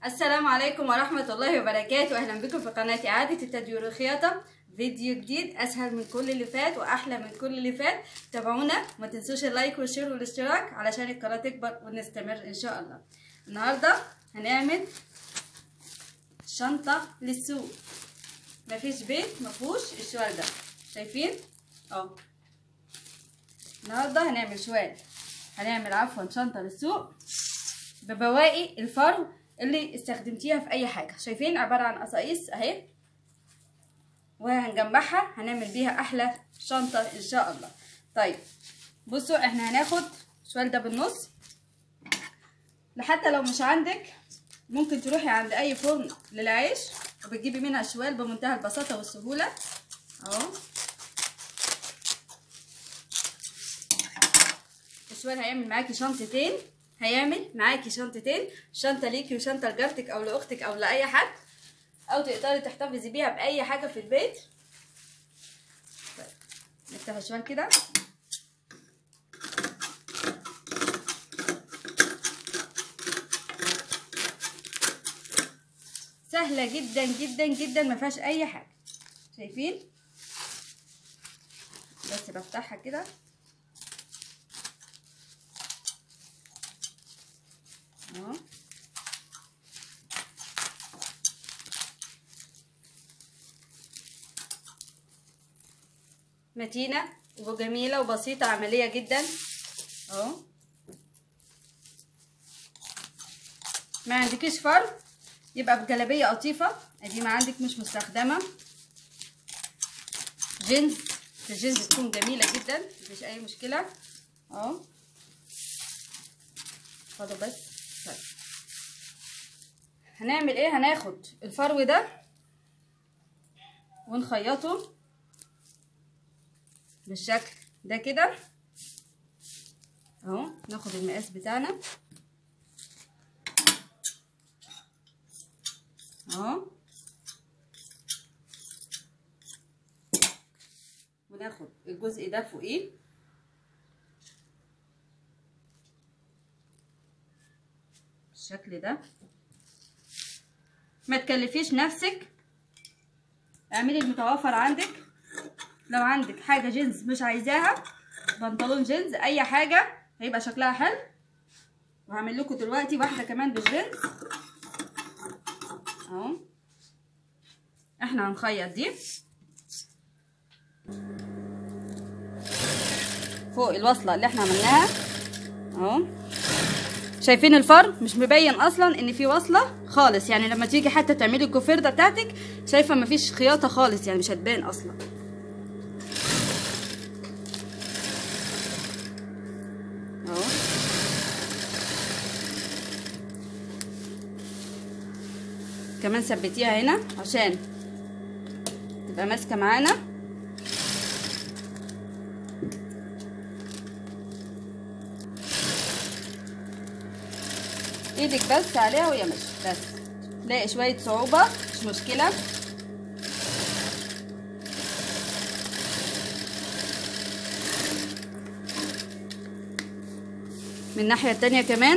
السلام عليكم ورحمة الله وبركاته أهلا بكم في قناة إعادة التدوير والخياطة فيديو جديد أسهل من كل اللي فات وأحلى من كل اللي فات تابعونا ما تنسوش اللايك والشير والاشتراك علشان القناة تكبر ونستمر إن شاء الله النهاردة هنعمل شنطة للسوق مفيش بيت مفهوش الشوال ده شايفين اهو النهارده هنعمل شوال هنعمل عفوا شنطة للسوق ببواقي الفرو اللي استخدمتيها في اي حاجة شايفين عبارة عن قصايص اهي وهنجمعها هنعمل بيها احلى شنطة ان شاء الله طيب بصوا احنا هناخد الشوال ده بالنص لحتى لو مش عندك ممكن تروحي عند اي فرن للعيش وبتجيبي منها شوال بمنتهى البساطة والسهولة اهو الشوال هيعمل معاكي شنطتين هيعمل معاكي شنطتين شنطة ليكي وشنطة لجارتك او لاختك او لاي حد او تقدري تحتفظي بيها باي حاجة في البيت طيب نفتح الشوال كده سهلة جدا جدا جدا ما فيهاش اي حاجة شايفين بس بفتحها كده اهو متينة وجميلة وبسيطة عملية جدا اهو ما عندكيش فرو يبقى بجلابية قطيفة قديمة عندك مش مستخدمة جينز الجينز تكون جميلة جدا مفيش أي مشكلة اهو خدوا بس طيب هنعمل ايه هناخد الفرو ده ونخيطه بالشكل ده كده اهو ناخد المقاس بتاعنا اهو وناخد الجزء ده فوقيه بالشكل ده ما تكلفيش نفسك اعملي المتوفر عندك لو عندك حاجه جينز مش عايزاها بنطلون جينز اي حاجه هيبقى شكلها حلو وهعمل لكم دلوقتي واحده كمان بالجينز اهو احنا هنخيط دي فوق الوصله اللي احنا عملناها اهو شايفين الفر مش مبين اصلا ان في وصله خالص يعني لما تيجي حتى تعملي الكوفرده بتاعتك شايفه مفيش خياطه خالص يعني مش هتبان اصلا اهو كمان ثبتيها هنا عشان تبقى ماسكه معانا ايدك بس عليها وهي ماشيه بس تلاقي شويه صعوبه مش مشكله من الناحيه التانية كمان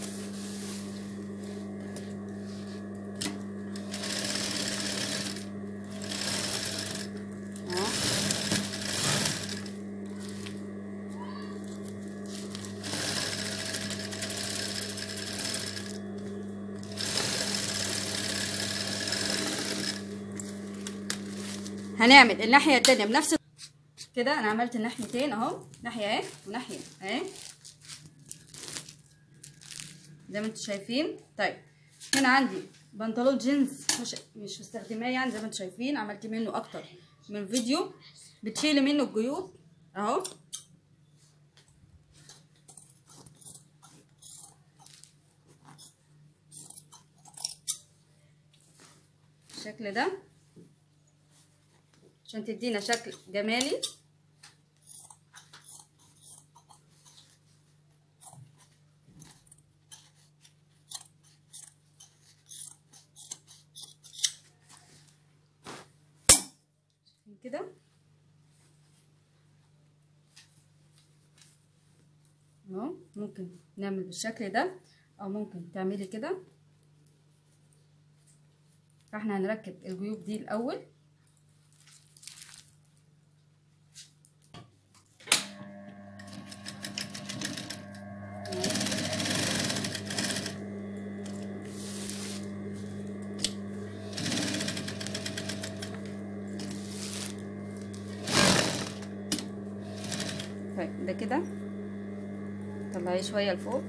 هنعمل الناحيه التانية بنفس كده انا عملت الناحيتين اهو ناحيه اهي وناحيه اهي زي ما انتم شايفين طيب هنا عندي بنطلون جينز مش مش مستخدماه يعني زي ما انتم شايفين عملت منه اكتر من فيديو بتشيلي منه الجيوب اهو بالشكل ده عشان تدينا شكل جمالي كده اهو ممكن نعمل بالشكل ده او ممكن تعملي كده فاحنا هنركب الجيوب دي الاول طيب ده كده طلعيه شويه لفوق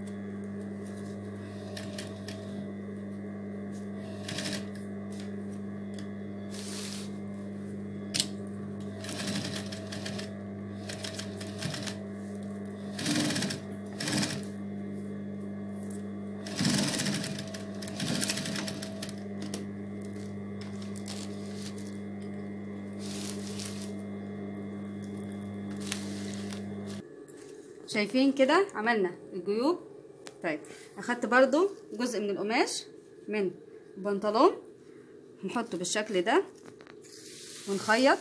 شايفين كده عملنا الجيوب طيب اخدت برضو جزء من القماش من البنطلون نحطه بالشكل ده ونخيط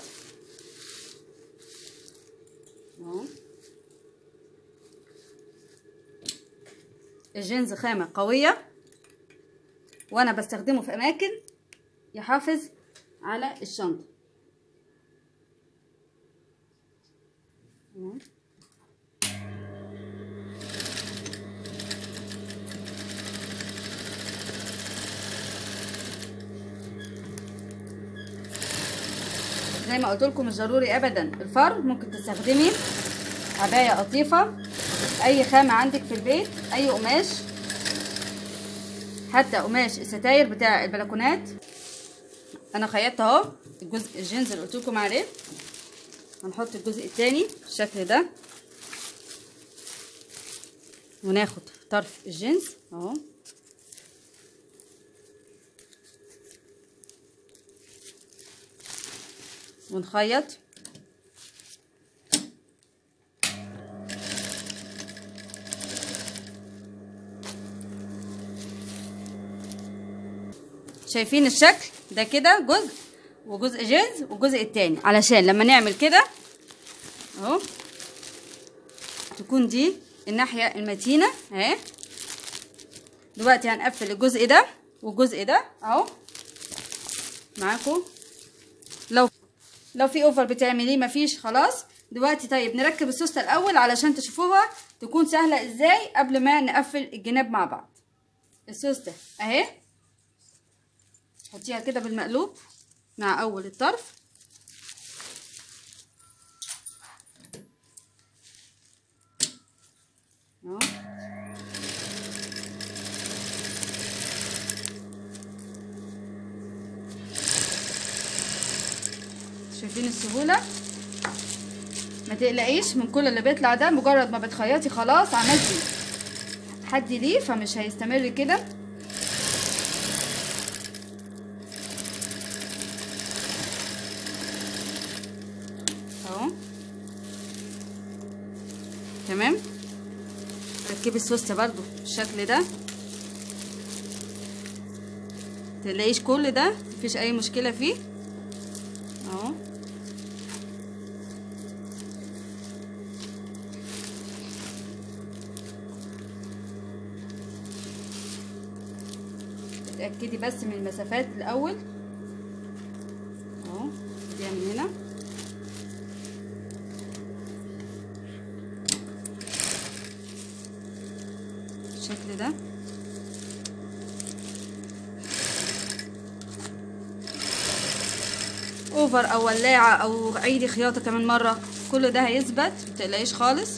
اهو الجينز خامة قوية وانا بستخدمه في اماكن يحافظ على الشنطة اهو زي ما قلت لكم مش ضروري ابدا الفر ممكن تستخدمي عبايه قطيفه اي خامه عندك في البيت اي قماش حتى قماش الستاير بتاع البلكونات انا خيطت اهو الجزء الجينز اللي قلت لكم عليه هنحط الجزء التاني بالشكل ده وناخد طرف الجينز اهو ونخيط شايفين الشكل ده كده جزء وجزء جينز والجزء التاني علشان لما نعمل كده اهو تكون دي الناحية المتينة اهي دلوقتي هنقفل الجزء ده والجزء ده اهو معاكم لو لو في اوفر بتعمليه مفيش خلاص دلوقتي طيب نركب السوسته الاول علشان تشوفوها تكون سهله ازاي قبل ما نقفل الجناب مع بعض السوسته اهي حطيها كده بالمقلوب مع اول الطرف اهو شايفين السهوله ما تقلقيش من كل اللي بيطلع ده مجرد ما بتخيطي خلاص عملتي حدي ليه فمش هيستمر كده اهو تمام ركبي السوسته برضو بالشكل ده تلاقيش كل ده مفيش اي مشكله فيه اهو اتاكدي بس من المسافات الاول اهو دي من هنا بالشكل ده اوفر او ولاعه او عيدي خياطه كمان مره كل ده هيثبت متقلقيش خالص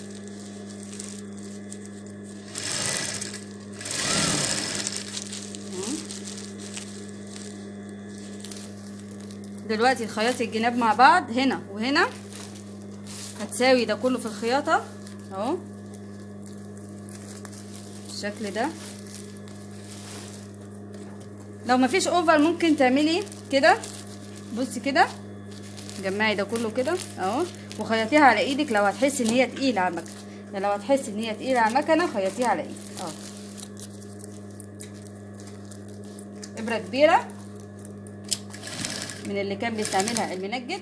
دلوقتي خياطي الجناب مع بعض هنا وهنا هتساوي ده كله في الخياطه اهو بالشكل ده لو مفيش اوفر ممكن تعملي كده بصي كده جمعي ده كله كده اهو وخيطيها على ايدك لو هتحسي ان هي تقيله على المكنه يعني لو هتحسي ان هي تقيله على المكنه خيطيها على ايدك اهو ابره كبيره من اللي كان بيستعملها المنجد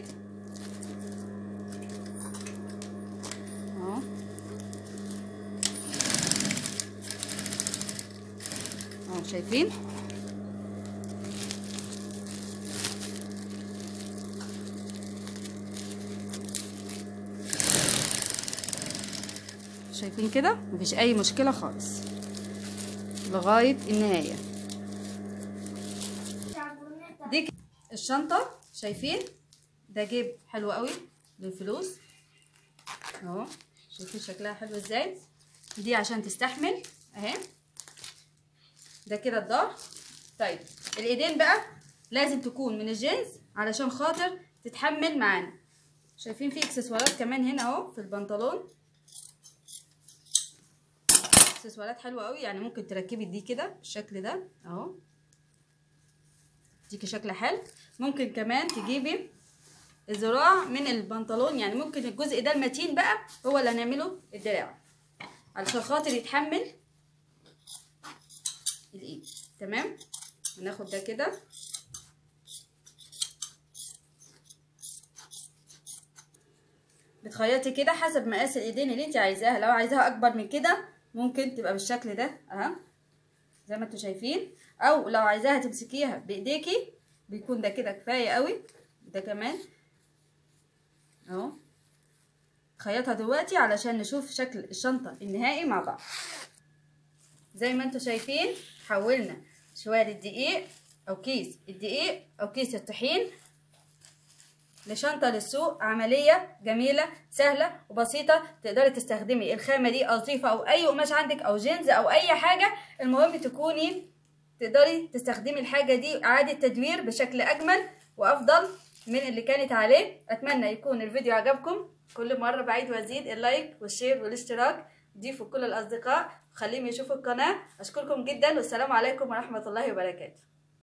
اهو اهو شايفين شايفين كده مفيش اي مشكله خالص لغايه النهايه دي ك- الشنطه شايفين ده جيب حلو قوي للفلوس اهو شايفين شكلها حلو ازاي دي عشان تستحمل اهي ده كده الظهر طيب الايدين بقى لازم تكون من الجينز علشان خاطر تتحمل معانا شايفين في اكسسوارات كمان هنا اهو في البنطلون اكسسوارات حلوه قوي يعني ممكن تركبي دي كده بالشكل ده اهو ديكي شكل حلو ممكن كمان تجيبي الذراع من البنطلون يعني ممكن الجزء ده المتين بقى هو اللي هنعمله الدراع علشان خاطر يتحمل الايد تمام هناخد ده كده بتخيطي كده حسب مقاس الايدين اللي انت عايزاها لو عايزاها اكبر من كده ممكن تبقى بالشكل ده اهو زي ما انتوا شايفين او لو عايزاها تمسكيها بايديكي بيكون ده كده كفايه قوي ده كمان اهو خيطها دلوقتي علشان نشوف شكل الشنطه النهائي مع بعض زي ما انتوا شايفين حولنا شويه الدقيق او كيس الدقيق او كيس الطحين لشنطة للسوق عملية جميلة سهلة وبسيطة تقدري تستخدمي الخامة دي قطيفة أو أي قماش عندك أو جينز أو أي حاجة المهم تكوني تقدري تستخدمي الحاجة دي إعادة تدوير بشكل أجمل وأفضل من اللي كانت عليه أتمنى يكون الفيديو عجبكم كل مرة بعيد وأزيد اللايك والشير والاشتراك ضيفوا كل الأصدقاء خليهم يشوفوا القناة أشكركم جدا والسلام عليكم ورحمة الله وبركاته